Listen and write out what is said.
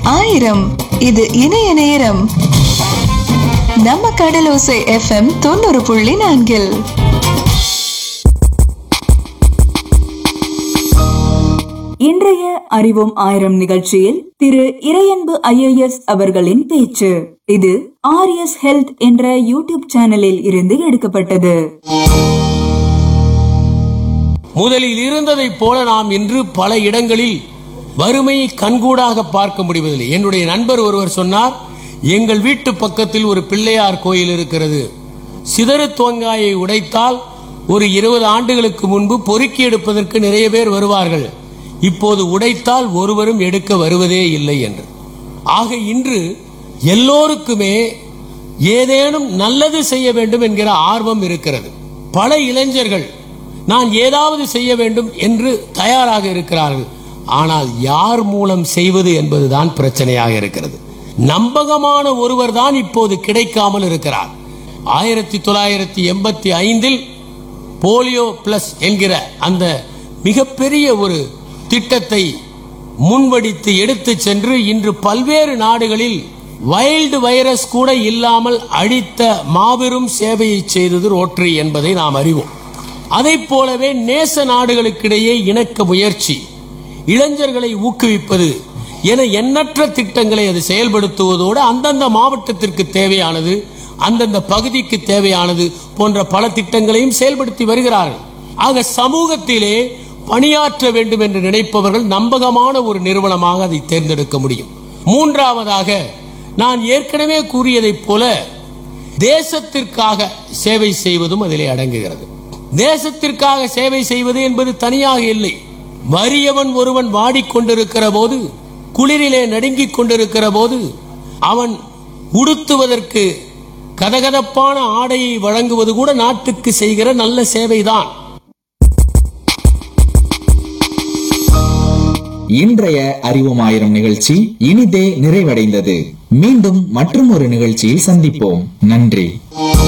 ஆயிரம் இது இணைய நேரம் நம்ம கடலோசை எஃப்எம் தொண்ணூறு புள்ளி நான்கில் இன்றைய அறிவோம் ஆயிரம் நிகழ்ச்சியில் திரு இறையன்பு ஐஏஎஸ் அவர்களின் பேச்சு இது ஆர்எஸ் ஹெல்த் என்ற யூடியூப் சேனலில் இருந்து எடுக்கப்பட்டது முதலில் இருந்ததைப் போல நாம் இன்று பல இடங்களில் வறுமையை கண்கூடாக பார்க்க முடிவதில்லை என்னுடைய நண்பர் ஒருவர் சொன்னார் எங்கள் வீட்டு பக்கத்தில் ஒரு பிள்ளையார் கோயில் இருக்கிறது சிதறு துவங்காயை உடைத்தால் ஒரு இருபது ஆண்டுகளுக்கு முன்பு பொறுக்கி எடுப்பதற்கு நிறைய பேர் வருவார்கள் இப்போது உடைத்தால் ஒருவரும் எடுக்க வருவதே இல்லை என்று ஆக இன்று எல்லோருக்குமே ஏதேனும் நல்லது செய்ய வேண்டும் என்கிற ஆர்வம் இருக்கிறது பல இளைஞர்கள் நான் ஏதாவது செய்ய வேண்டும் என்று தயாராக இருக்கிறார்கள் ஆனால் யார் மூலம் செய்வது என்பதுதான் பிரச்சனையாக இருக்கிறது நம்பகமான ஒருவர் தான் இப்போது கிடைக்காமல் இருக்கிறார் ஆயிரத்தி தொள்ளாயிரத்தி எண்பத்தி ஐந்தில் போலியோ பிளஸ் என்கிற அந்த மிகப்பெரிய ஒரு திட்டத்தை முன்வடித்து எடுத்து சென்று இன்று பல்வேறு நாடுகளில் வைல்டு வைரஸ் கூட இல்லாமல் அழித்த மாபெரும் சேவையை செய்தது ரோட்டரி என்பதை நாம் அறிவோம் அதைப் போலவே நேச நாடுகளுக்கிடையே இணக்க முயற்சி இளைஞர்களை ஊக்குவிப்பது என எண்ணற்ற திட்டங்களை அது செயல்படுத்துவதோடு அந்தந்த மாவட்டத்திற்கு தேவையானது அந்தந்த பகுதிக்கு தேவையானது போன்ற பல திட்டங்களையும் செயல்படுத்தி வருகிறார்கள் ஆக சமூகத்திலே பணியாற்ற வேண்டும் என்று நினைப்பவர்கள் நம்பகமான ஒரு நிறுவனமாக அதை தேர்ந்தெடுக்க முடியும் மூன்றாவதாக நான் ஏற்கனவே கூறியதைப் போல தேசத்திற்காக சேவை செய்வதும் அதிலே அடங்குகிறது தேசத்திற்காக சேவை செய்வது என்பது தனியாக இல்லை வறியவன் ஒருவன் வாடிக்கொண்டிருக்கிற போது குளிரிலே நடுங்கிக் கொண்டிருக்கிற போது அவன் உடுத்துவதற்கு கதகதப்பான ஆடையை வழங்குவது கூட நாட்டுக்கு செய்கிற நல்ல சேவைதான் இன்றைய அறிவோம் ஆயிரம் நிகழ்ச்சி இனிதே நிறைவடைந்தது மீண்டும் மற்றும் ஒரு நிகழ்ச்சியில் சந்திப்போம் நன்றி